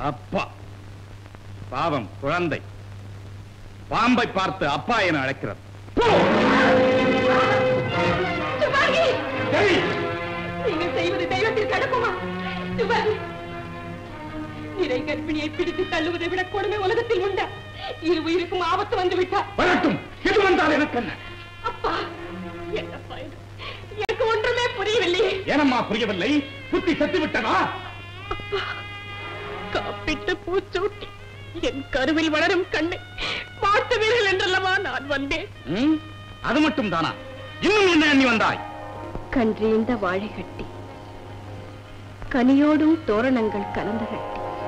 அப்பா பாவம் குழந்தை பாம்பை பார்த்து அப்பா என அழைக்கிறது சுபாகி நீங்கள் செய்வது தெய்வத்திற்கு அடக்குமா சுபாகி நிறை கர்ப்பிணியை பிடித்து தள்ளுவதை விட கொடுமை உலகத்தில் உண்டா இரு உயிருக்கும் ஆபத்து வந்து விட்டார் வரட்டும் எது வந்தால் எனக்கு என்ன அப்பா என்னப்பா இது? எனக்கு ஒன்றுமே புரியவில்லையே ஏனம்மா புரியவில்லை புத்தி செத்து விட்டதா காப்பிட்டு பூச்சூட்டி என் கருவில் வளரும் கண்ணை வாழ்த்துவீர்கள் என்றல்லவா நான் வந்தேன் ம்? அது மட்டும் தானா இன்னும் என்ன எண்ணி வந்தாய் கன்றீந்த வாழை கட்டி கனியோடும் தோரணங்கள் கலந்து கட்டி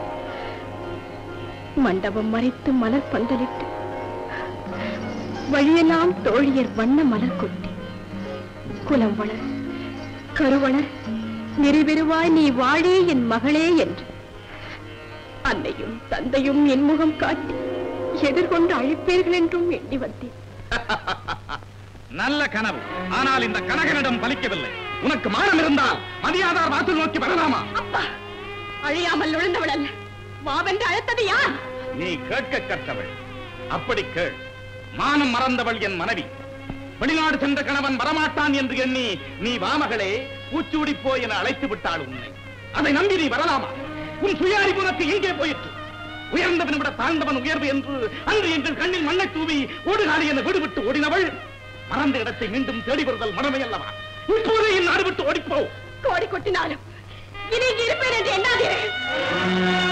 மண்டபம் மறைத்து மலர் பந்தலிட்டு வழியெல்லாம் தோழியர் வண்ண மலர் கொட்டி குலம் வளர் கருவளர் நெறிபெறுவாய் நீ வாழே என் மகளே என்று அன்னையும் தந்தையும் என் முகம் காட்டி எதிர்கொண்டு அழைப்பீர்கள் என்றும் எண்ணி வந்தேன் நல்ல கனவு ஆனால் இந்த கனகனிடம் பலிக்கவில்லை உனக்கு மானம் இருந்தால் மதியாதார் வாசல் நோக்கி வரலாமா அப்பா அழியாமல் நுழைந்தவள் அல்ல வாவென்று அழைத்தது யார் நீ கேட்க கற்றவள் அப்படி கேள் மானம் மறந்தவள் என் மனைவி வெளிநாடு சென்ற கணவன் வரமாட்டான் என்று எண்ணி நீ வாமகளே பூச்சூடி போய் என அழைத்து விட்டாள் உன்னை அதை நம்பி நீ வரலாமா உன் சுயாரிப்பு உனக்கு எங்கே போயிற்று உயர்ந்தவன் விட தாழ்ந்தவன் உயர்வு என்று அன்று எங்கள் கண்ணில் மண்ணை தூவி ஓடுகாலி என விடுவிட்டு ஓடினவள் மறந்த இடத்தை மீண்டும் தேடி வருதல் மனமை அல்லவா இப்போதே என் நாடு விட்டு ஓடிப்போ கோடி கொட்டினாலும் இனி இங்கு இருப்பேன் என்று எண்ணாதீர்கள்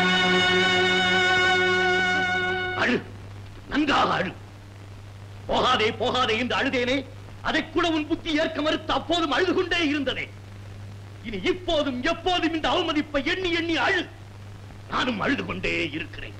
அழு நன்றாக அழு போகாதே போகாதே என்று அழுதேனே அதை கூட உன் புத்தி ஏற்க மறுத்து அப்போதும் அழுது கொண்டே இருந்ததே இனி இப்போதும் எப்போதும் இந்த அவமதிப்பை எண்ணி எண்ணி அழு நானும் அழுது கொண்டே இருக்கிறேன்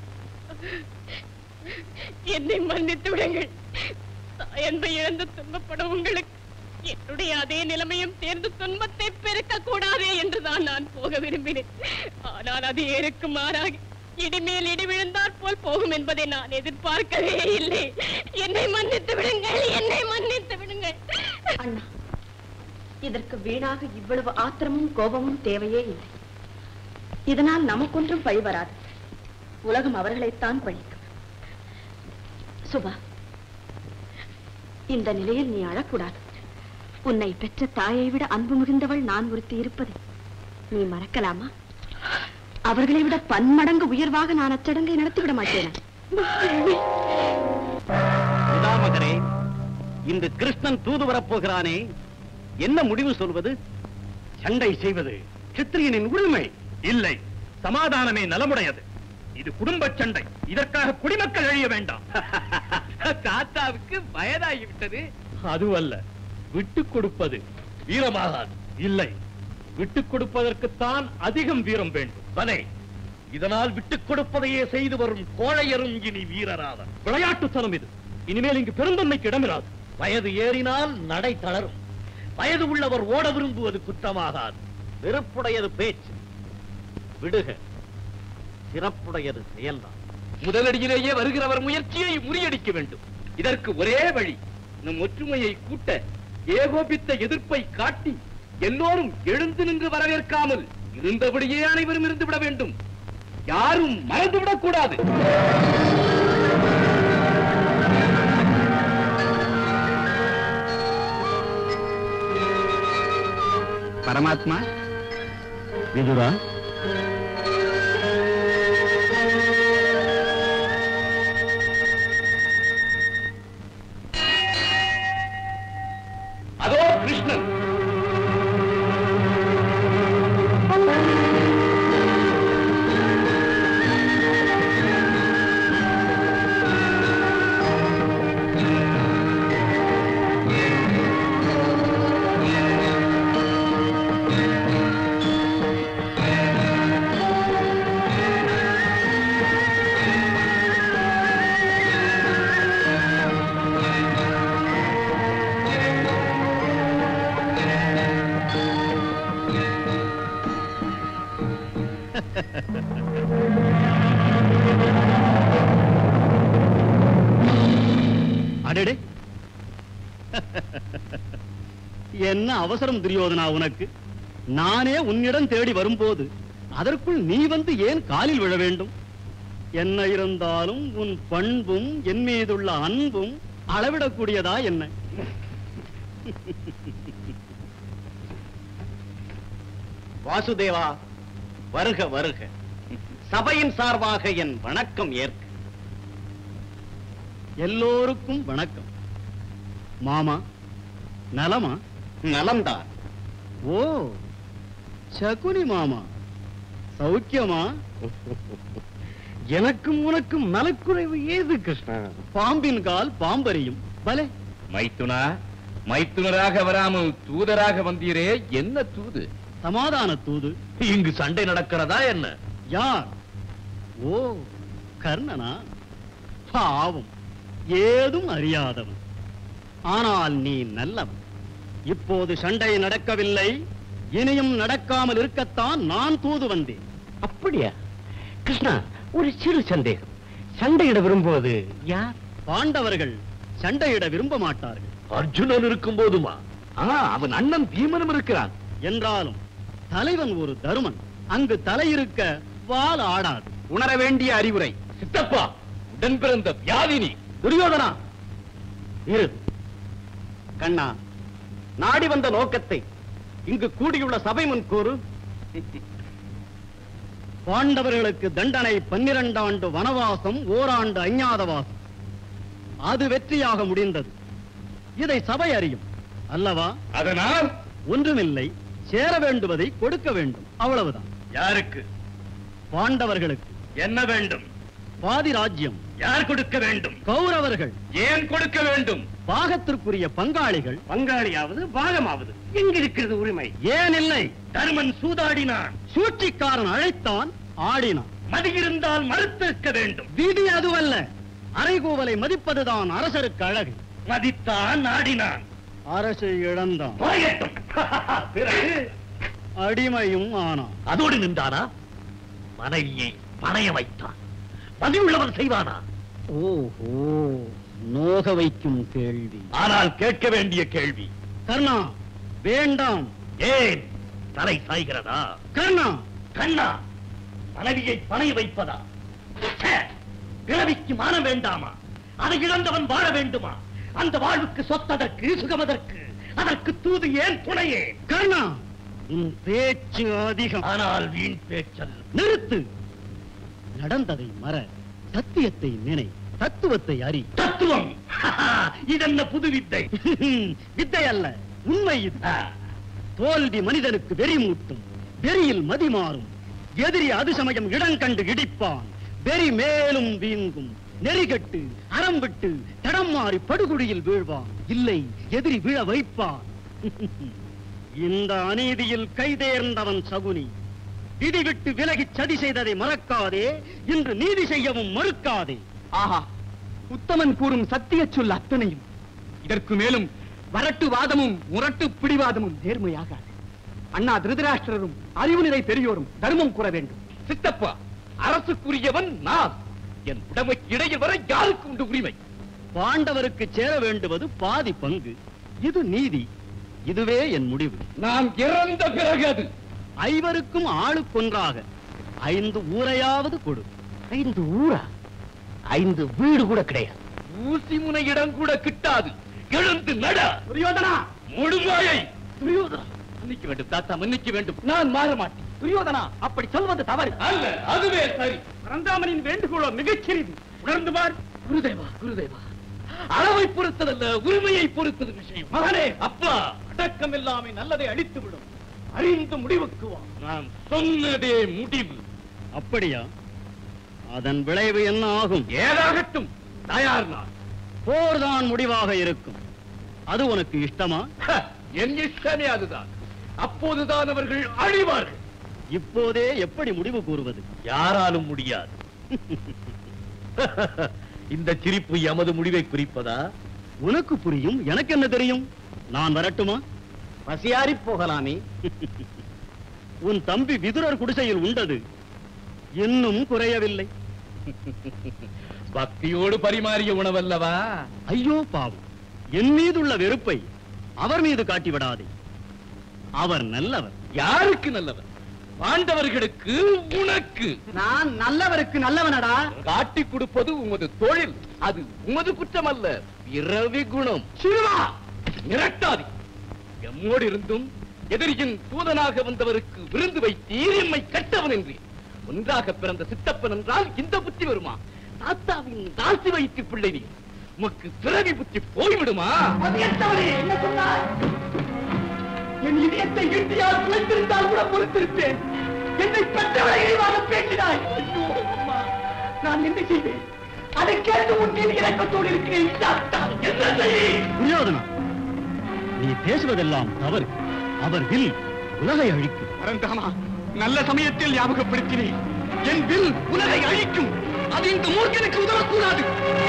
என்னை மன்னித்து விடுங்கள் தாயன்பை இழந்து துன்பப்படும் உங்களுக்கு என்னுடைய அதே நிலைமையும் சேர்ந்து துன்பத்தை பெருக்க கூடாதே என்றுதான் நான் போக விரும்பினேன் ஆனால் அது ஏருக்கு மாறாகி இடிமேல் இடி விழுந்தாற் போல் போகும் என்பதை நான் எதிர்பார்க்கவே இல்லை என்னை மன்னித்து விடுங்கள் என்னை மன்னித்து விடுங்கள் அண்ணா இதற்கு வீணாக இவ்வளவு ஆத்திரமும் கோபமும் தேவையே இல்லை இதனால் நமக்கொன்றும் பழி வராது உலகம் அவர்களைத்தான் பழிக்கும் சுபா இந்த நிலையில் நீ அழக்கூடாது உன்னை பெற்ற தாயை விட அன்பு மிகுந்தவள் நான் ஒருத்தி இருப்பதை நீ மறக்கலாமா அவர்களை விட பன்மடங்கு உயர்வாக நான் அச்சடங்கை நடத்திவிட மாட்டேன் மகனே இந்த கிருஷ்ணன் தூது வரப்போகிறானே என்ன முடிவு சொல்வது சண்டை செய்வது சித்திரியனின் உரிமை இல்லை சமாதானமே நலமுடையது இது குடும்ப சண்டை இதற்காக குடிமக்கள் அழிய வேண்டாம் தாத்தாவுக்கு வயதாகிவிட்டது அதுவல்ல விட்டு கொடுப்பது வீரமாகாது இல்லை விட்டுக் கொடுப்பதற்குத்தான் அதிகம் வீரம் வேண்டும் பலே இதனால் விட்டுக் கொடுப்பதையே செய்து வரும் கோழையரும் இனி வீரராதர் விளையாட்டுத்தனம் இது இனிமேல் இங்கு பெருந்தன்மைக்கு இடமிராது வயது ஏறினால் நடை தளரும் வயது உள்ளவர் ஓட விரும்புவது குற்றமாகாது வெறுப்புடையது பேச்சு விடுக சிறப்புடையது செயல்தான் முதலடியிலேயே வருகிறவர் முயற்சியை முறியடிக்க வேண்டும் இதற்கு ஒரே வழி நம் ஒற்றுமையை கூட்ட ஏகோபித்த எதிர்ப்பை காட்டி எல்லோரும் எழுந்து நின்று வரவேற்காமல் இருந்தபடியே அனைவரும் இருந்து விட வேண்டும் யாரும் மறந்துவிடக் கூடாது பரமாத்மா விதுரா அதோ கிருஷ்ணன் அடடே என்ன அவசரம் துரியோதனா உனக்கு நானே உன்னிடம் தேடி வரும்போது அதற்குள் நீ வந்து ஏன் காலில் விழ வேண்டும் என்ன இருந்தாலும் உன் பண்பும் என் மீதுள்ள அன்பும் அளவிடக்கூடியதா என்ன வாசுதேவா வருக வருக சபையின் சார்பாக என் வணக்கம் ஏற்க எல்லோருக்கும் வணக்கம் மாமா நலமா நலம்தான் ஓ சகுனி மாமா சௌக்கியமா எனக்கும் உனக்கும் நலக்குறைவு ஏது கிருஷ்ணா பாம்பின் கால் பாம்பரியும் பலே மைத்துனா மைத்துனராக வராமல் தூதராக வந்தீரே என்ன தூது சமாதான தூது இங்கு சண்டை நடக்கிறதா என்ன யார் ஓ கர்ணனா பாவம் ஏதும் அறியாதவன் ஆனால் நீ நல்லவன் இப்போது சண்டை நடக்கவில்லை இனியும் நடக்காமல் இருக்கத்தான் நான் தூது வந்தேன் அப்படியா கிருஷ்ணா ஒரு சிறு சந்தேகம் சண்டையிட விரும்புவது யார் பாண்டவர்கள் சண்டையிட விரும்ப மாட்டார்கள் அர்ஜுனன் இருக்கும் போதுமா அவன் அண்ணன் பீமனும் இருக்கிறான் என்றாலும் தலைவன் ஒரு தருமன் அங்கு தலையிருக்க வால் ஆடாது உணர வேண்டிய அறிவுரை சித்தப்பா உடன் பிறந்த வியாதினி துரியோதனா இரு கண்ணா நாடி வந்த நோக்கத்தை இங்கு கூடியுள்ள சபை முன் கூறு பாண்டவர்களுக்கு தண்டனை பன்னிரண்டாண்டு வனவாசம் ஓராண்டு அஞ்ஞாதவாசம் அது வெற்றியாக முடிந்தது இதை சபை அறியும் அல்லவா அதனால் ஒன்றுமில்லை சேர வேண்டுவதை கொடுக்க வேண்டும் அவ்வளவுதான் யாருக்கு பாண்டவர்களுக்கு என்ன வேண்டும் பாதி ராஜ்யம் யார் கொடுக்க வேண்டும் கௌரவர்கள் ஏன் கொடுக்க வேண்டும் பாகத்திற்குரிய பங்காளிகள் பங்காளியாவது பாகமாவது எங்கிருக்கிறது உரிமை ஏன் இல்லை தருமன் சூதாடினான் சூழ்ச்சிக்காரன் அழைத்தான் ஆடினான் மதியிருந்தால் மறுத்திருக்க வேண்டும் விதி அதுவல்ல அறைகூவலை மதிப்பதுதான் அரசருக்கு அழகு மதித்தான் ஆடினான் அரசை இழந்தான் போகட்டும். பிறகு அடிமையும் ஆனான் அதோடு நின்றானா மனைவியை பணைய வைத்தான் பதிவுள்ளவன் செய்வானா ஓஹோ நோக வைக்கும் கேள்வி ஆனால் கேட்க வேண்டிய கேள்வி கர்ணா வேண்டாம் ஏன் தலை சாய்கிறதா கர்ணா கண்ணா மனைவியை பணைய வைப்பதா ச்சே! பிறவிக்கு மானம் வேண்டாமா அதை இழந்தவன் வாழ வேண்டுமா அந்த வாழ்வுக்கு சொத்ததற்கு சுகமதற்கு அதற்கு தூது ஏன் துணையே கர்ணா உன் பேச்சு அதிகம் ஆனால் வீண் பேச்சல் நிறுத்து நடந்ததை மற சத்தியத்தை நினை தத்துவத்தை அறி தத்துவம் இதென்ன புது வித்தை வித்தை அல்ல உண்மை இது ஆ, தோல்வி மனிதனுக்கு வெறி மூட்டும் வெறியில் மதி மாறும் எதிரி அது சமயம் இடம் கண்டு இடிப்பான் வெறி மேலும் வீங்கும் நெறிகட்டு அறம் விட்டு தடம் மாறி படுகுழியில் வீழ்வான் இல்லை எதிரி விழ வைப்பான் இந்த அநீதியில் கைதேர்ந்தவன் சகுனி விதி விட்டு விலகிச் சதி செய்ததை மறக்காதே இன்று நீதி செய்யவும் மறுக்காதே ஆஹா உத்தமன் கூறும் சத்திய சொல் அத்தனையும் இதற்கு மேலும் வரட்டு வாதமும் முரட்டு பிடிவாதமும் நேர்மையாகாது அண்ணா திருதராஷ்டிரரும் அறிவு நிறை பெரியோரும் தர்மம் கூற வேண்டும் சித்தப்பா அரசுக்குரியவன் நான் என் உடமைக்கு இடையில் வர யாருக்கு உண்டு உரிமை பாண்டவருக்கு சேர வேண்டுவது பாதி பங்கு இது நீதி இதுவே என் முடிவு நான் இறந்த பிறகு அது ஐவருக்கும் ஆளுக்கொன்றாக ஐந்து ஊரையாவது கொடு ஐந்து ஊரா ஐந்து வீடு கூட கிடையாது ஊசி முனை இடம் கூட கிட்டாது எழுந்து நட துரியோதனா முழுங்காயை துரியோதனா மன்னிக்க வேண்டும் தாத்தா மன்னிக்க வேண்டும் நான் மாற மாட்டேன் துரியோதனா அப்படி சொல்வது தவறு அல்ல அதுவே சரி பரந்தாமனின் வேண்டுகோளோ மிகச்சிறிது உணர்ந்து பார் குருதேவா குருதேவா அளவை பொறுத்ததல்ல உரிமையை பொறுத்தது விஷயம் மகனே அப்பா அடக்கம் எல்லாமே நல்லதை அழித்து விடும் அறிந்து முடிவுக்கு வா நான் சொன்னதே முடிவு அப்படியா அதன் விளைவு என்ன ஆகும் ஏதாகட்டும் தயார் நான் போர்தான் முடிவாக இருக்கும் அது உனக்கு இஷ்டமா ஹ, என் இஷ்டமே அதுதான் அப்போதுதான் அவர்கள் அழிவார்கள் இப்போதே எப்படி முடிவு கூறுவது யாராலும் முடியாது இந்த சிரிப்பு எமது முடிவை குறிப்பதா உனக்கு புரியும் எனக்கு என்ன தெரியும் நான் வரட்டுமா பசியாரி போகலாமே உன் தம்பி விதுரர் குடிசையில் உண்டது இன்னும் குறையவில்லை பக்தியோடு பரிமாறிய உணவல்லவா ஐயோ பாவம் என் மீதுள்ள வெறுப்பை அவர் மீது காட்டி விடாதே அவர் நல்லவர் யாருக்கு நல்லவர் பாண்டவர்களுக்கு உனக்கு நான் நல்லவருக்கு நல்லவனடா காட்டிக் கொடுப்பது உமது தொழில் அது உமது குற்றம் அல்ல பிறவி குணம் சிறுவா மிரட்டாதி எம்மோடு இருந்தும் எதிரியின் தூதனாக வந்தவருக்கு விருந்து வைத்தீர் எம்மை கட்டவன் என்று ஒன்றாக பிறந்த சித்தப்பன் என்றால் இந்த புத்தி வருமா தாத்தாவின் தாசி வைத்து பிள்ளை நீ உமக்கு பிறவி புத்தி போய்விடுமா என்ன சொன்னார் என் இதயத்தை இந்தியால் குலைத்திருந்தால் கூட பொறுத்திருப்பேன் என்னை பெற்றவரை இழிவாக பேசினாய் ஐயோ, அம்மா, நான் என்ன செய்வேன் அதை கேட்டு உன் மீது இறக்கத்தோடு இருக்கிறேன் சாத்தான். என்ன செய்ய துரியோதனா நீ பேசுவதெல்லாம் தவறு அவர் வில் உலகை அழிக்கும் பரந்தாமா நல்ல சமயத்தில் ஞாபகப்படுத்தினேன் என் வில் உலகை அழிக்கும் அது இந்த மூர்க்கனுக்கு உதவக்கூடாது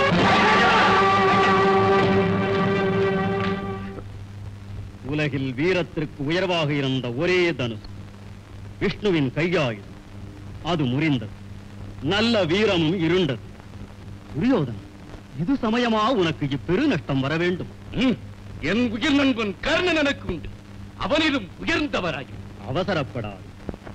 உலகில் வீரத்திற்கு உயர்வாக இருந்த ஒரே தனுஷ் விஷ்ணுவின் கையாயுதம் அது முறிந்தது நல்ல வீரமும் இருண்டது துரியோதனா இது சமயமா உனக்கு இப்பெரு நஷ்டம் வர வேண்டும் ம், என் உயிர் நண்பன் கர்ணன் எனக்கு உண்டு அவனிலும் உயர்ந்தவராயும் அவசரப்படாது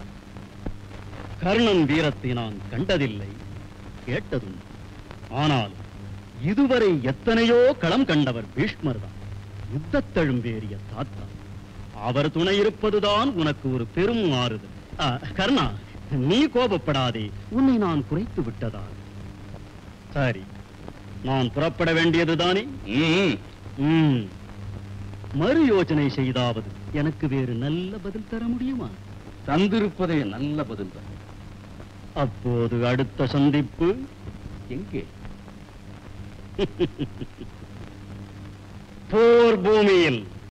கர்ணன் வீரத்தை நான் கண்டதில்லை கேட்டதும் ஆனால் இதுவரை எத்தனையோ களம் கண்டவர் பீஷ்மர்தான் யுத்தத் தழும்பேறிய தாத்தா அவர் துணை இருப்பதுதான் உனக்கு ஒரு பெரும் ஆறுதல் ஆ, கர்ணா நீ கோபப்படாதே உன்னை நான் குறைத்து விட்டதால் சரி நான் புறப்பட வேண்டியதுதானே ம், ம். மறு யோசனை செய்தாவது எனக்கு வேறு நல்ல பதில் தர முடியுமா தந்திருப்பதே நல்ல பதில் தான் அப்போது அடுத்த சந்திப்பு எங்கே போர் பூமியில்